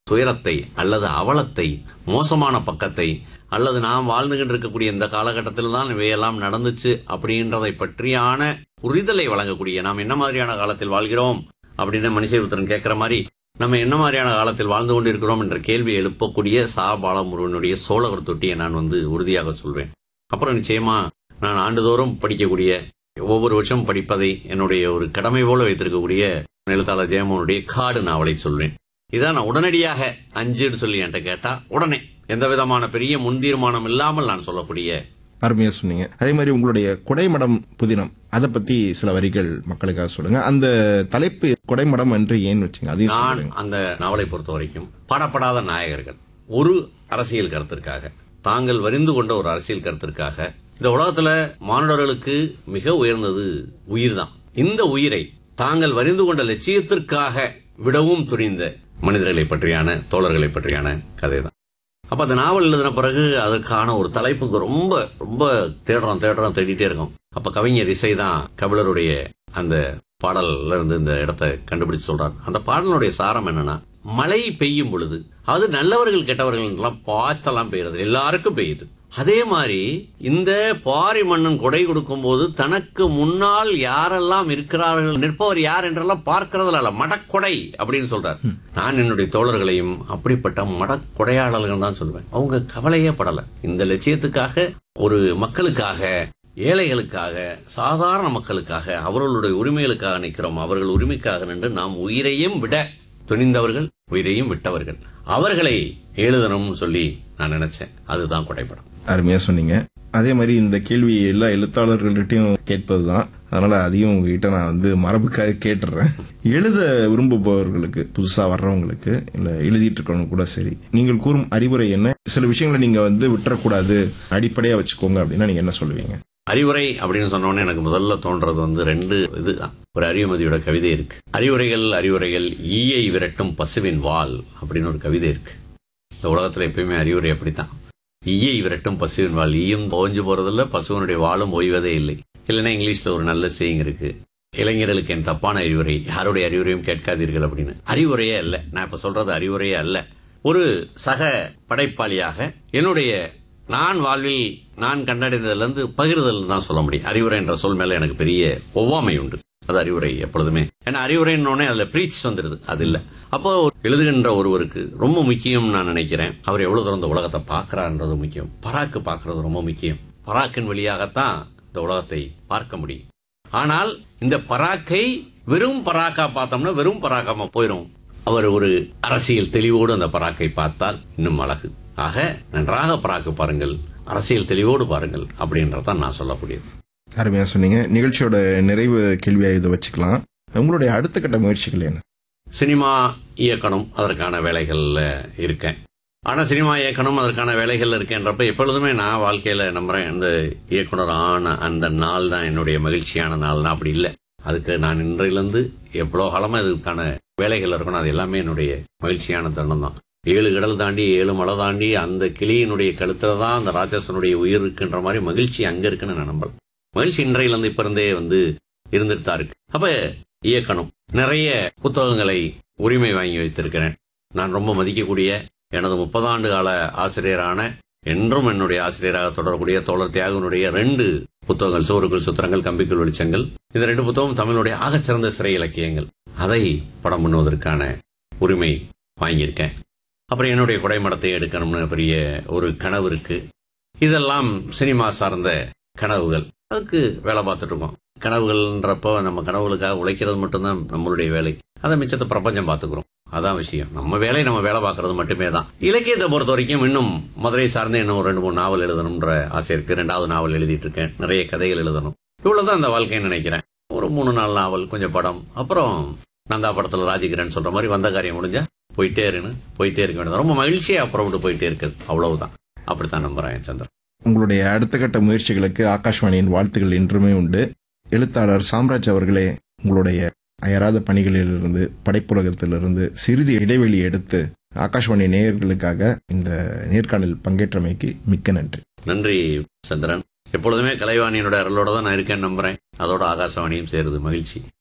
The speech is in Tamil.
துயரத்தை அல்லது அவலத்தை மோசமான பக்கத்தை அல்லது நாம் வாழ்ந்துகிட்டு இருக்கக்கூடிய இந்த காலகட்டத்தில் தான் இவையெல்லாம் நடந்துச்சு அப்படின்றதை பற்றியான புரிதலை வழங்கக்கூடிய நாம் என்ன மாதிரியான காலத்தில் வாழ்கிறோம் அப்படின்னு மனுஷபுத்திரன் கேட்கிற மாதிரி நம்ம என்ன மாதிரியான காலத்தில் வாழ்ந்து கொண்டிருக்கிறோம் என்ற கேள்வி எழுப்பக்கூடிய சா பாலமுருகனுடைய சோழவர் தொட்டியை நான் வந்து உறுதியாக சொல்வேன் அப்புறம் நிச்சயமா நான் ஆண்டுதோறும் படிக்கக்கூடிய ஒவ்வொரு வருஷம் படிப்பதை என்னுடைய ஒரு கடமை போல வைத்திருக்கக்கூடிய எழுத்தாளர் ஜெயமோனுடைய காடு நாவலை சொல்வேன் இதான் நான் உடனடியாக அஞ்சுன்னு சொல்லி என்கிட்ட கேட்டா உடனே எந்த விதமான பெரிய முன்தீர்மானம் இல்லாமல் நான் சொல்லக்கூடிய அருமையா சொன்னீங்க அதே மாதிரி உங்களுடைய கொடைமடம் புதினம் அதை பத்தி சில வரிகள் மக்களுக்காக சொல்லுங்க அந்த தலைப்பு கொடைமடம் என்று ஏன் வச்சீங்க அதையும் நான் சொல்லுங்க அந்த நாவலை பொறுத்த வரைக்கும் பாடப்படாத நாயகர்கள் ஒரு அரசியல் கருத்திற்காக தாங்கள் வரிந்து கொண்ட ஒரு அரசியல் கருத்திற்காக இந்த உலகத்துல மானுடர்களுக்கு மிக உயர்ந்தது உயிர்தான் இந்த உயிரை தாங்கள் வரிந்து கொண்ட லட்சியத்திற்காக விடவும் துணிந்த மனிதர்களை பற்றியான தோழர்களை பற்றியான கதை தான் அப்ப அந்த நாவல் எழுதின பிறகு அதற்கான ஒரு தலைப்புக்கு ரொம்ப ரொம்ப தேடுறோம் தேடுறோம் தேடிட்டே இருக்கோம் அப்ப கவிஞர் இசை தான் கபிலருடைய அந்த பாடல்ல இருந்து இந்த இடத்தை கண்டுபிடிச்சு சொல்றார் அந்த பாடலுடைய சாரம் என்னன்னா மழை பெய்யும் பொழுது அது நல்லவர்கள் கெட்டவர்கள் எல்லாம் பார்த்தெல்லாம் பெய்யுறது எல்லாருக்கும் பெய்யுது அதே மாதிரி இந்த பாரி மன்னன் கொடை கொடுக்கும் போது தனக்கு முன்னால் யாரெல்லாம் இருக்கிறார்கள் நிற்பவர் யார் என்றெல்லாம் பார்க்கறதுல அல்ல மடக்கொடை அப்படின்னு சொல்றார் நான் என்னுடைய தோழர்களையும் அப்படிப்பட்ட மடக்கொடையாளர்கள் தான் சொல்லுவேன் அவங்க கவலையே படல இந்த லட்சியத்துக்காக ஒரு மக்களுக்காக ஏழைகளுக்காக சாதாரண மக்களுக்காக அவர்களுடைய உரிமைகளுக்காக நிற்கிறோம் அவர்கள் உரிமைக்காக நின்று நாம் உயிரையும் விட துணிந்தவர்கள் உயிரையும் விட்டவர்கள் அவர்களை எழுதணும்னு சொல்லி நான் நினைச்சேன் அதுதான் கொடைப்படம் அருமையா சொன்னீங்க அதே மாதிரி இந்த கேள்வி எல்லா எழுத்தாளர்கள்ட்டையும் கேட்பதுதான் அதனால அதையும் உங்ககிட்ட நான் வந்து மரபுக்காக கேட்டுறேன் எழுத விரும்புபவர்களுக்கு புதுசா வர்றவங்களுக்கு இல்ல எழுதிட்டு இருக்கவங்க கூட சரி நீங்கள் கூறும் அறிவுரை என்ன சில விஷயங்களை நீங்க வந்து விட்டுறக்கூடாது அடிப்படையா வச்சுக்கோங்க அப்படின்னா நீங்க என்ன சொல்லுவீங்க அறிவுரை அப்படின்னு சொன்னோன்னே எனக்கு முதல்ல தோன்றது வந்து ரெண்டு இதுதான் ஒரு அறிவுமதியோட கவிதை இருக்கு அறிவுரைகள் அறிவுரைகள் ஈயை விரட்டும் பசுவின் வால் அப்படின்னு ஒரு கவிதை இருக்கு இந்த உலகத்துல எப்பயுமே அறிவுரை அப்படித்தான் ஈயை விரட்டும் பசுவின் வால் ஈயும் ஓஞ்சு போறதில்ல பசுவனுடைய வாளும் ஓய்வதே இல்லை இல்லைன்னா இங்கிலீஷ்ல ஒரு நல்ல செய்யுங்க இருக்கு இளைஞர்களுக்கு என் தப்பான அறிவுரை யாருடைய அறிவுரையும் கேட்காதீர்கள் அப்படின்னு அறிவுரையே அல்ல நான் இப்ப சொல்றது அறிவுரையே அல்ல ஒரு சக படைப்பாளியாக என்னுடைய நான் வாழ்வில் நான் கண்டடைந்ததுல இருந்து பகிர்தல் தான் சொல்ல முடியும் அறிவுரை என்ற சொல் மேல எனக்கு பெரிய ஒவ்வாமை உண்டு அது அறிவுரை எப்பொழுதுமே ஏன்னா அறிவுரைன்னொடனே அதுல பிரீச் வந்துருது அது இல்ல அப்போ எழுதுகின்ற ஒருவருக்கு ரொம்ப முக்கியம் நான் நினைக்கிறேன் அவர் எவ்வளவு தூரம் இந்த உலகத்தை பார்க்கிறார்ன்றது முக்கியம் பராக்கு பார்க்கறது ரொம்ப முக்கியம் பராக்கின் வழியாகத்தான் இந்த உலகத்தை பார்க்க முடியும் ஆனால் இந்த பராக்கை வெறும் பராக்கா பார்த்தோம்னா வெறும் பராக்காம போயிடும் அவர் ஒரு அரசியல் தெளிவோடு அந்த பராக்கை பார்த்தால் இன்னும் அழகு ஆக நன்றாக பராக்கு பாருங்கள் அரசியல் தெளிவோடு பாருங்கள் அப்படின்றதான் நான் சொல்லக்கூடியது அருமையா சொன்னீங்க நிகழ்ச்சியோட நிறைவு கேள்வியா இதை வச்சுக்கலாம் உங்களுடைய அடுத்த கட்ட முயற்சிகள் என்ன சினிமா இயக்கணும் அதற்கான வேலைகள்ல இருக்கேன் ஆனா சினிமா இயக்கணும் அதற்கான வேலைகள்ல இருக்கேன்றப்ப எப்பொழுதுமே நான் வாழ்க்கையில நம்புறேன் இந்த இயக்குனர் ஆன அந்த நாள் தான் என்னுடைய மகிழ்ச்சியான நாள் தான் அப்படி இல்லை அதுக்கு நான் இன்றையிலிருந்து எவ்வளோ காலமா இதுக்கான வேலைகள் இருக்கணும் அது எல்லாமே என்னுடைய மகிழ்ச்சியான தருணம் தான் ஏழு கடல் தாண்டி ஏழு மலை தாண்டி அந்த கிளியினுடைய கழுத்துல தான் அந்த ராட்சசனுடைய உயிர் இருக்குன்ற மாதிரி மகிழ்ச்சி அங்க இருக்குன்னு நான் நம்புறேன் மகிழ்ச்சி இன்றையிலிருந்து இப்ப இருந்தே வந்து இருந்துட்டு தான் இருக்கு அப்ப இயக்கணும் நிறைய புத்தகங்களை உரிமை வாங்கி வைத்திருக்கிறேன் நான் ரொம்ப மதிக்கக்கூடிய எனது முப்பதாண்டு கால ஆசிரியரான என்றும் என்னுடைய ஆசிரியராக தொடரக்கூடிய தோழர் தியாகனுடைய ரெண்டு புத்தகங்கள் சோறுகள் சுத்திரங்கள் கம்பிக்குள் வெளிச்சங்கள் இந்த ரெண்டு புத்தகம் தமிழுடைய ஆகச்சிறந்த சிறை இலக்கியங்கள் அதை படம் பண்ணுவதற்கான உரிமை வாங்கியிருக்கேன் அப்புறம் என்னுடைய குடைமடத்தை எடுக்கணும்னு பெரிய ஒரு கனவு இருக்கு இதெல்லாம் சினிமா சார்ந்த கனவுகள் அதுக்கு வேலை பார்த்துட்டு இருக்கோம் கனவுகள்ன்றப்போ நம்ம கனவுகளுக்காக உழைக்கிறது மட்டும்தான் நம்மளுடைய வேலை அதை மிச்சத்தை பிரபஞ்சம் பார்த்துக்கிறோம் அதான் விஷயம் நம்ம வேலை நம்ம வேலை பார்க்கறது மட்டுமே தான் இலக்கியத்தை பொறுத்த வரைக்கும் இன்னும் மதுரை சார்ந்து இன்னும் ஒரு ரெண்டு மூணு நாவல் எழுதணும்ன்ற ஆசை இருக்கு ரெண்டாவது நாவல் எழுதிட்டு இருக்கேன் நிறைய கதைகள் எழுதணும் இவ்வளவுதான் இந்த வாழ்க்கைன்னு நினைக்கிறேன் ஒரு மூணு நாலு நாவல் கொஞ்சம் படம் அப்புறம் நந்தா படத்துல ராஜகிரன் சொல்ற மாதிரி வந்த காரியம் முடிஞ்சா போயிட்டே இருன்னு போயிட்டே இருக்க வேண்டியது ரொம்ப மகிழ்ச்சியா புறப்பட்டு போயிட்டே இருக்குது அவ்வளவுதான் அப்படித்தான் நம்புறேன் சந்திரன் உங்களுடைய அடுத்த கட்ட முயற்சிகளுக்கு ஆகாஷ்வாணியின் வாழ்த்துக்கள் என்றுமே உண்டு எழுத்தாளர் சாம்ராஜ் அவர்களே உங்களுடைய அயராத பணிகளிலிருந்து படைப்புலகத்திலிருந்து சிறிது இடைவெளி எடுத்து ஆகாஷ்வாணி நேயர்களுக்காக இந்த நேர்காணலில் பங்கேற்றமைக்கு மிக்க நன்றி நன்றி சந்திரன் எப்பொழுதுமே கலைவாணியினோட அருளோட தான் நான் இருக்கேன்னு நம்புறேன் அதோட ஆகாசவாணியும் சேருது மகிழ்ச்சி